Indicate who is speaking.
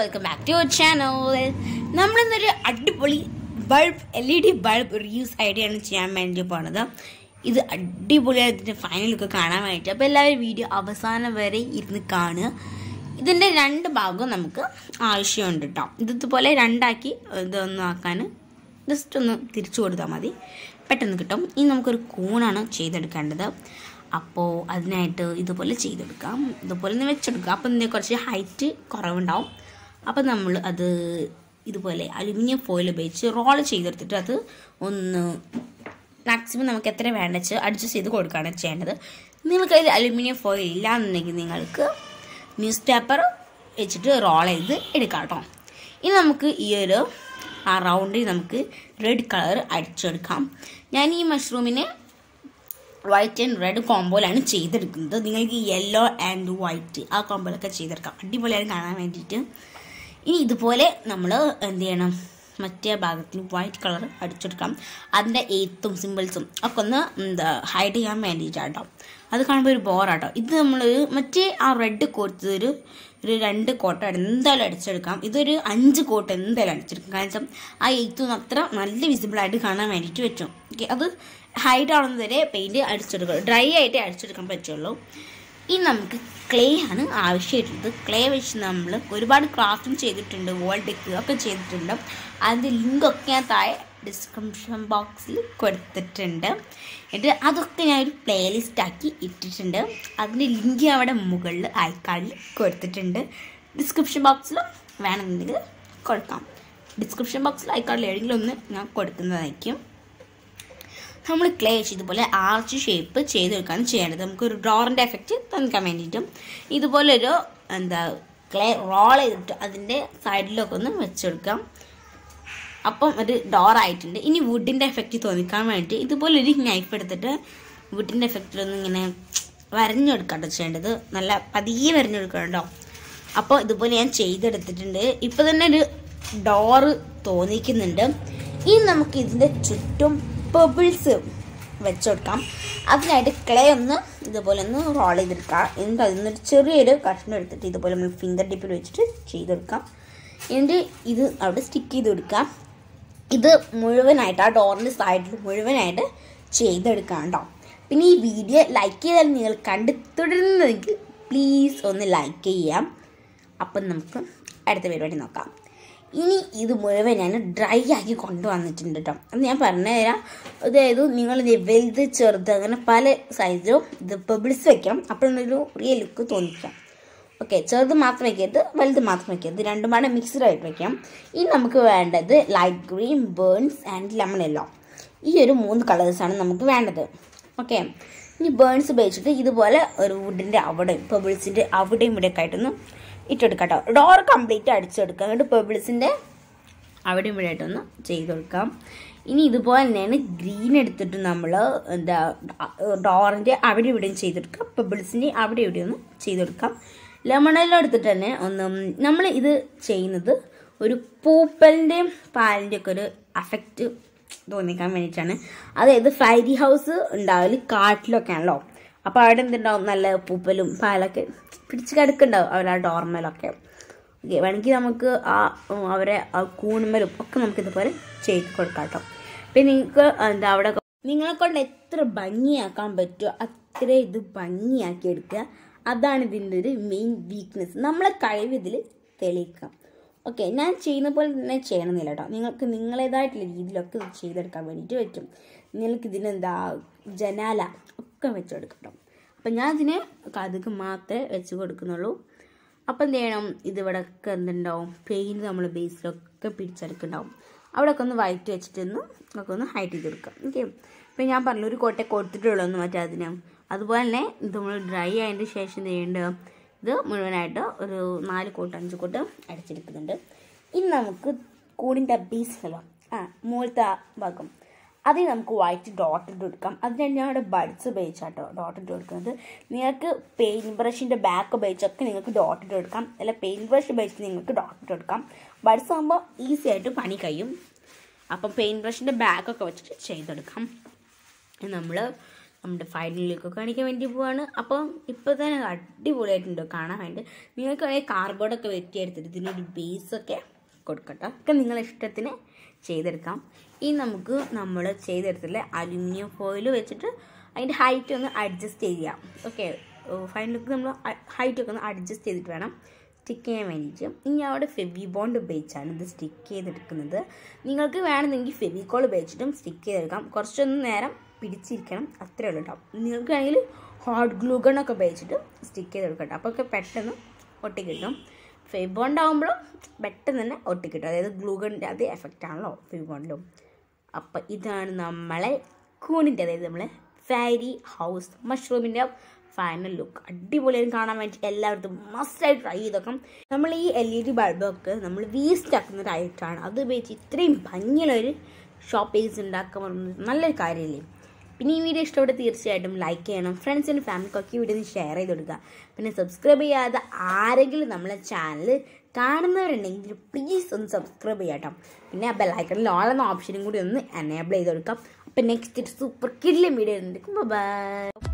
Speaker 1: welcome back to our channel നമ്മളിന്നൊരു അടിപൊളി bulb L E D bulb reuse idea ആണ് ചെയ്യാൻ വേണ്ടി പോണത് ഇത് അടിപൊളിയായിട്ട് ഇതിൻ്റെ ഫൈനൽ ലുക്ക് കാണാൻ വേണ്ടിയിട്ട് അപ്പോൾ എല്ലാവരും വീഡിയോ അവസാനം വരെ ഇരുന്ന് കാണുക ഇതിൻ്റെ രണ്ട് ഭാഗവും നമുക്ക് ആവശ്യമുണ്ട് കേട്ടോ ഇത് ഇതുപോലെ രണ്ടാക്കി ഇതൊന്ന് ആക്കാൻ ജസ്റ്റ് ഒന്ന് തിരിച്ചു കൊടുത്താൽ മതി പെട്ടെന്ന് കിട്ടും ഇനി നമുക്കൊരു കൂണാണ് ചെയ്തെടുക്കേണ്ടത് അപ്പോൾ അതിനായിട്ട് ഇതുപോലെ ചെയ്തെടുക്കാം ഇതുപോലെ ഒന്ന് വെച്ചെടുക്കാം അപ്പം ഇതിന് കുറച്ച് ഹൈറ്റ് കുറവുണ്ടാവും അപ്പം നമ്മൾ അത് ഇതുപോലെ അലുമിനിയം ഫോയിൽ ഉപയോഗിച്ച് റോൾ ചെയ്തെടുത്തിട്ട് അത് ഒന്ന് മാക്സിമം നമുക്ക് എത്ര വേണ്ട വെച്ച് അഡ്ജസ്റ്റ് ചെയ്ത് കൊടുക്കുകയാണ് ചെയ്യേണ്ടത് നിങ്ങൾക്ക് അതിൽ അലുമിനിയം ഫോയിൽ ഇല്ല എന്നുണ്ടെങ്കിൽ നിങ്ങൾക്ക് ന്യൂസ് പേപ്പർ വെച്ചിട്ട് റോൾ ചെയ്ത് എടുക്കാം കേട്ടോ ഇനി നമുക്ക് ഈ ഒരു ആ റൗണ്ടിൽ നമുക്ക് റെഡ് കളർ അടിച്ചെടുക്കാം ഞാൻ ഈ മഷ്റൂമിനെ വൈറ്റ് ആൻഡ് റെഡ് കോമ്പോയിലാണ് ചെയ്തെടുക്കുന്നത് നിങ്ങൾക്ക് യെല്ലോ ആൻഡ് വൈറ്റ് ആ കോമ്പോയിലൊക്കെ ചെയ്തെടുക്കാം അടിപൊളിയായി കാണാൻ വേണ്ടിയിട്ട് ഇനി ഇതുപോലെ നമ്മൾ എന്ത് ചെയ്യണം മറ്റേ ഭാഗത്തിന് വൈറ്റ് കളർ അടിച്ചെടുക്കാം അതിൻ്റെ എയ്ത്തും സിമ്പിൾസും ഒക്കെ ഒന്ന് എന്താ ഹൈഡ് ചെയ്യാൻ വേണ്ടിയിട്ടാട്ടോ അത് കാണുമ്പോൾ ഒരു ബോറാട്ടോ ഇത് നമ്മൾ മറ്റേ ആ റെഡ് കോട്ട് ഒരു ഒരു രണ്ട് കോട്ട എന്തായാലും അടിച്ചെടുക്കാം ഇതൊരു അഞ്ച് കോട്ട് എന്തായാലും അടിച്ചെടുക്കാം കാരണം ആ എയ്ത്തും അത്ര നല്ല വിസിബിളായിട്ട് കാണാൻ വേണ്ടിയിട്ട് പറ്റും ഓക്കെ അത് ഹൈഡ് ആവുന്നത് വരെ പെയിൻറ് അടിച്ചെടുക്കുക ഡ്രൈ ആയിട്ടേ അടിച്ചെടുക്കാൻ പറ്റുള്ളൂ ഇനി നമുക്ക് ക്ലേ ആണ് ആവശ്യമായിട്ടുള്ളത് ക്ലേ വെച്ച് നമ്മൾ ഒരുപാട് ക്രാഫ്റ്റും ചെയ്തിട്ടുണ്ട് വോൾ ഡെക്ക് ഒക്കെ ചെയ്തിട്ടുണ്ട് അതിൻ്റെ ലിങ്കൊക്കെ ഞാൻ താഴെ ഡിസ്ക്രിപ്ഷൻ ബോക്സിൽ കൊടുത്തിട്ടുണ്ട് എന്നിട്ട് അതൊക്കെ ഞാൻ ഒരു പ്ലേലിസ്റ്റ് ആക്കി ഇട്ടിട്ടുണ്ട് അതിൻ്റെ ലിങ്ക് അവിടെ മുകളിൽ ഐക്കാർഡിൽ കൊടുത്തിട്ടുണ്ട് ഡിസ്ക്രിപ്ഷൻ ബോക്സിൽ വേണമെന്നുണ്ടെങ്കിൽ കൊടുക്കാം ഡിസ്ക്രിപ്ഷൻ ബോക്സിൽ ഐക്കാർഡിൽ ഏതെങ്കിലും ഒന്ന് ഞാൻ കൊടുക്കുന്നതായിരിക്കും നമ്മൾ ക്ലേ വെച്ച് ഇതുപോലെ ആർച്ച് ഷേപ്പ് ചെയ്തെടുക്കുകയാണ് ചെയ്യേണ്ടത് നമുക്കൊരു ഡ്രോറിൻ്റെ എഫക്റ്റ് തന്നിക്കാൻ വേണ്ടിയിട്ടും ഇതുപോലൊരു എന്താ ക്ലേ റോൾ ചെയ്തിട്ട് അതിൻ്റെ സൈഡിലൊക്കെ ഒന്ന് വെച്ചെടുക്കാം അപ്പം ഒരു ഡോർ ആയിട്ടുണ്ട് ഇനി വുഡിൻ്റെ എഫക്റ്റ് തോന്നിക്കാൻ വേണ്ടി ഇതുപോലൊരു നൈഫ് എടുത്തിട്ട് വുഡിൻ്റെ എഫക്റ്റിലൊന്നും ഇങ്ങനെ വരഞ്ഞെടുക്കാട്ടോ ചെയ്യേണ്ടത് നല്ല പതിയെ വരഞ്ഞെടുക്കണം കേട്ടോ അപ്പോൾ ഇതുപോലെ ഞാൻ ചെയ്തെടുത്തിട്ടുണ്ട് ഇപ്പോൾ തന്നെ ഒരു ഡോറ് തോന്നിക്കുന്നുണ്ട് ഇനി നമുക്ക് ഇതിൻ്റെ ചുറ്റും ബബിൾസ് വെച്ചുകൊടുക്കാം അതിനായിട്ട് ക്ലേ ഒന്ന് ഇതുപോലെ ഒന്ന് റോൾ ചെയ്തെടുക്കാം എന്നിട്ട് അതിൽ നിന്നൊരു ചെറിയൊരു കഷ്ണം എടുത്തിട്ട് ഇതുപോലെ നമ്മൾ ഫിംഗർ ടിപ്പിൽ വെച്ചിട്ട് ചെയ്തെടുക്കാം എന്നിട്ട് ഇത് അവിടെ സ്റ്റിക്ക് ചെയ്ത് കൊടുക്കാം ഇത് മുഴുവനായിട്ട് ആ ഡോറിൻ്റെ സൈഡിൽ മുഴുവനായിട്ട് ചെയ്തെടുക്കാം കേട്ടോ പിന്നെ ഈ വീഡിയോ ലൈക്ക് ചെയ്താൽ നിങ്ങൾ കണ്ട് തുടരുന്നതെങ്കിൽ പ്ലീസ് ഒന്ന് ലൈക്ക് ചെയ്യാം അപ്പം നമുക്ക് അടുത്ത പരിപാടി നോക്കാം ഇനി ഇത് മുഴുവൻ ഞാൻ ഡ്രൈ ആക്കി കൊണ്ടുവന്നിട്ടുണ്ട് കേട്ടോ അത് ഞാൻ പറഞ്ഞുതരാം അതായത് നിങ്ങൾ വലുത് ചെറുത് അങ്ങനെ പല സൈസിലും ഇത് ബബിൾസ് വെക്കണം അപ്പോഴൊരു റിയൽ ലുക്ക് തോന്നിക്കാം ഓക്കെ ചെറുത് മാത്രം വയ്ക്കരുത് വലുത് മാത്രം വയ്ക്കരുത് രണ്ടും പാടെ മിക്സ്ഡ് ആയിട്ട് വയ്ക്കാം ഇനി നമുക്ക് വേണ്ടത് light green burns and lemon yellow ഈ ഒരു മൂന്ന് കളേഴ്സാണ് നമുക്ക് വേണ്ടത് ഓക്കെ ഇനി ബേൺസ് ഉപയോഗിച്ചിട്ട് ഇതുപോലെ ഒരു വുഡിൻ്റെ അവിടെ പെബിൾസിൻ്റെ അവിടെയും ഇവിടെയൊക്കെ ആയിട്ടൊന്ന് ഇട്ടെടുക്കാം കേട്ടോ ഡോർ കംപ്ലീറ്റ് അടിച്ചെടുക്കാം എന്നിട്ട് പെബിൾസിൻ്റെ അവിടെയും ഇവിടെ ആയിട്ടൊന്ന് ചെയ്ത് കൊടുക്കാം ഇനി ഇതുപോലെ തന്നെയാണ് ഗ്രീൻ എടുത്തിട്ട് നമ്മൾ എന്താ ഡോറിൻ്റെ അവിടെ ഇവിടെയും ചെയ്തെടുക്കാം പെബിൾസിൻ്റെ അവിടെ ഇവിടെ ഒന്ന് ചെയ്തെടുക്കാം ലെമണെല്ലാം എടുത്തിട്ട് തന്നെ ഒന്ന് നമ്മൾ ഇത് ചെയ്യുന്നത് ഒരു പൂപ്പലിൻ്റെയും പാലിൻ്റെ ഒക്കെ ഒരു അഫക്റ്റ് തോന്നിക്കാൻ വേണ്ടിയിട്ടാണ് അതായത് ഫൈരി ഹൗസ് ഉണ്ടാവല് കാട്ടിലൊക്കെ ആണല്ലോ അപ്പോൾ അവിടെ എന്തുണ്ടാവും നല്ല പൂപ്പലും പാലൊക്കെ പിടിച്ച് കിടക്കുന്നുണ്ടാവും അവരുടെ ആ ഡോർമലൊക്കെ ഓക്കെ വേണമെങ്കിൽ നമുക്ക് ആ അവരെ ആ കൂണുമലും ഒക്കെ നമുക്ക് ഇതുപോലെ ചെയ്ത് കൊടുക്കാം കേട്ടോ പിന്നെ നിങ്ങൾക്ക് എന്താ അവിടെ നിങ്ങളെ കൊണ്ട് എത്ര ഭംഗിയാക്കാൻ പറ്റുമോ അത്ര ഇത് ഭംഗിയാക്കി എടുക്കുക അതാണ് ഇതിൻ്റെ ഒരു മെയിൻ വീക്ക്നെസ് നമ്മളെ കഴിവ് ഇതിൽ തെളിയിക്കാം ഓക്കെ ഞാൻ ചെയ്യുന്ന പോലെ തന്നെ ചെയ്യണമെന്നില്ല കേട്ടോ നിങ്ങൾക്ക് നിങ്ങളേതായിട്ടുള്ള രീതിയിലൊക്കെ ഇത് ചെയ്തെടുക്കാൻ വേണ്ടിയിട്ട് പറ്റും നിങ്ങൾക്ക് ഇതിനെന്താ ജനാല ഒക്കെ വെച്ചെടുക്കാം കേട്ടോ അപ്പം ഞാൻ ഇതിന് കതുക് മാത്രമേ വെച്ച് കൊടുക്കുന്നുള്ളൂ അപ്പം എന്ത് ചെയ്യണം ഇതിവിടെ ഒക്കെ എന്തുണ്ടാവും പെയിൻറ്റ് നമ്മൾ ബേസിലൊക്കെ പിടിച്ചെടുക്കുന്നുണ്ടാവും അവിടെയൊക്കെ ഒന്ന് വൈറ്റ് വെച്ചിട്ടൊന്ന് ഒക്കെ ഒന്ന് ഹൈറ്റ് ചെയ്ത് കൊടുക്കാം ഓക്കെ ഇപ്പം ഞാൻ പറഞ്ഞു ഒരു കോട്ടെ കൊടുത്തിട്ടുള്ളൂ ഒന്ന് മറ്റേ അതിന് അതുപോലെ തന്നെ ഇത് നമ്മൾ ഡ്രൈ ആയതിൻ്റെ ശേഷം എന്ത് ചെയ്യേണ്ടത് ഇത് മുഴുവനായിട്ട് ഒരു നാല് കോട്ട് അഞ്ച് കോട്ട് അടിച്ചെടുക്കുന്നുണ്ട് ഇനി നമുക്ക് കൂടിൻ്റെ ബേസിലല്ലോ ആ മുകളിലത്തെ ആ ഭാഗം അതിൽ നമുക്ക് വൈറ്റ് ഡോട്ട് ഇട്ട് കൊടുക്കാം അതിനാണ് ഞാൻ ഇവിടെ ബഡ്സ് ഉപയോഗിച്ചാട്ടോ ഡോട്ട് ഇട്ട് കൊടുക്കുന്നത് നിങ്ങൾക്ക് പെയിൻറ്റ് ബ്രഷിൻ്റെ ബാക്ക് ഉപയോഗിച്ചൊക്കെ നിങ്ങൾക്ക് ഡോട്ട് ഇട്ട് കൊടുക്കാം അല്ല പെയിൻറ്റ് ബ്രഷ് ഉപയോഗിച്ച് നിങ്ങൾക്ക് ഡോട്ട് ഇട്ട് കൊടുക്കാം ബഡ്സ് ആകുമ്പോൾ ഈസി ആയിട്ട് പണി കഴിയും അപ്പം പെയിൻറ്റ് ബ്രഷിൻ്റെ ബാക്കൊക്കെ വെച്ചിട്ട് ചെയ്തെടുക്കാം നമ്മൾ നമ്മുടെ ഫൈനലിലേക്ക് കാണിക്കാൻ വേണ്ടി പോവാണ് അപ്പം ഇപ്പോൾ തന്നെ അടിപൊളിയായിട്ടുണ്ട് കാണാൻ വേണ്ടി നിങ്ങൾക്ക് വേണമെങ്കിൽ കാർഡ്ബോർഡൊക്കെ വെട്ടിയെടുത്തിട്ട് ഇതിനൊരു ബേസൊക്കെ കൊടുക്കട്ടോ ഒക്കെ നിങ്ങളെ ഇഷ്ടത്തിന് ചെയ്തെടുക്കാം ഇനി നമുക്ക് നമ്മൾ ചെയ്തെടുത്തില്ല അലുമിനിയം ഫോയിൽ വെച്ചിട്ട് അതിൻ്റെ ഹൈറ്റ് ഒന്ന് അഡ്ജസ്റ്റ് ചെയ്യാം ഓക്കെ ഫൈനലിലേക്ക് നമ്മൾ ഹൈറ്റ് ഒക്കെ ഒന്ന് അഡ്ജസ്റ്റ് ചെയ്തിട്ട് വേണം സ്റ്റിക്ക് ചെയ്യാൻ വേണ്ടിയിട്ട് ഇനി അവിടെ ഫെവി ബോണ്ട് ഉപയോഗിച്ചാണ് ഇത് സ്റ്റിക്ക് ചെയ്തെടുക്കുന്നത് നിങ്ങൾക്ക് വേണമെന്നെങ്കിൽ ഫെവിക്കോൾ ഉപയോഗിച്ചിട്ടും സ്റ്റിക്ക് ചെയ്തെടുക്കാം കുറച്ചൊന്ന് നേരം പിടിച്ചിരിക്കണം അത്രേ ഉള്ളൂ കേട്ടോ നിങ്ങൾക്ക് വേണമെങ്കിൽ ഹോട്ട് ഗ്ലൂഗണൊക്കെ ഉപയോഗിച്ചിട്ട് സ്റ്റിക്ക് ചെയ്തെടുക്കാം കേട്ടോ അപ്പോൾ ഒക്കെ പെട്ടെന്ന് ഒട്ടിക്കിട്ടും ഫെബോണ്ട് ആകുമ്പോഴും പെട്ടെന്ന് തന്നെ ഒട്ടിക്കിട്ടും അതായത് ഗ്ലൂഗണിൻ്റെ അതേ എഫക്റ്റ് ആണല്ലോ ഫെബോണ്ടിലും അപ്പം ഇതാണ് നമ്മളെ കൂണിൻ്റെ അതായത് നമ്മളെ ഫാരി ഹൗസ് മഷ്റൂമിൻ്റെ ഫൈനൽ ലുക്ക് അടിപൊളിയായി കാണാൻ വേണ്ടി എല്ലാവർക്കും മസ്റ്റായി ട്രൈ ചെയ്തേക്കാം നമ്മൾ ഈ എൽ ഇ ഡി ബൾബൊക്കെ നമ്മൾ വേസ്റ്റ് ആക്കുന്ന ഒരു ഐറ്റമാണ് അത് ഉപയോഗിച്ച് ഇത്രയും ഭംഗിയുള്ളൊരു ഷോപ്പേഴ്സ് ഉണ്ടാക്കാൻ പറയുന്നത് നല്ലൊരു കാര്യമല്ലേ പിന്നെ ഈ വീഡിയോ ഇഷ്ടപ്പെട്ട് തീർച്ചയായിട്ടും ലൈക്ക് ചെയ്യണം ഫ്രണ്ട്സിനും ഫാമിലിക്കൊക്കെ ഈ വീഡിയോ ഒന്ന് ഷെയർ ചെയ്ത് കൊടുക്കുക പിന്നെ സബ്സ്ക്രൈബ് ചെയ്യാതെ ആരെങ്കിലും നമ്മളെ ചാനൽ കാണുന്നവരുണ്ടെങ്കിൽ പ്ലീസ് ഒന്ന് സബ്സ്ക്രൈബ് ചെയ്യാട്ടോ പിന്നെ ആ ബെല്ലൈക്കണിൽ ഓൾ എന്ന ഓപ്ഷനും കൂടി ഒന്ന് എനേബിൾ ചെയ്ത് കൊടുക്കാം അപ്പം നെക്സ്റ്റ് സൂപ്പർ കിഡിലും വീഡിയോ ബൈ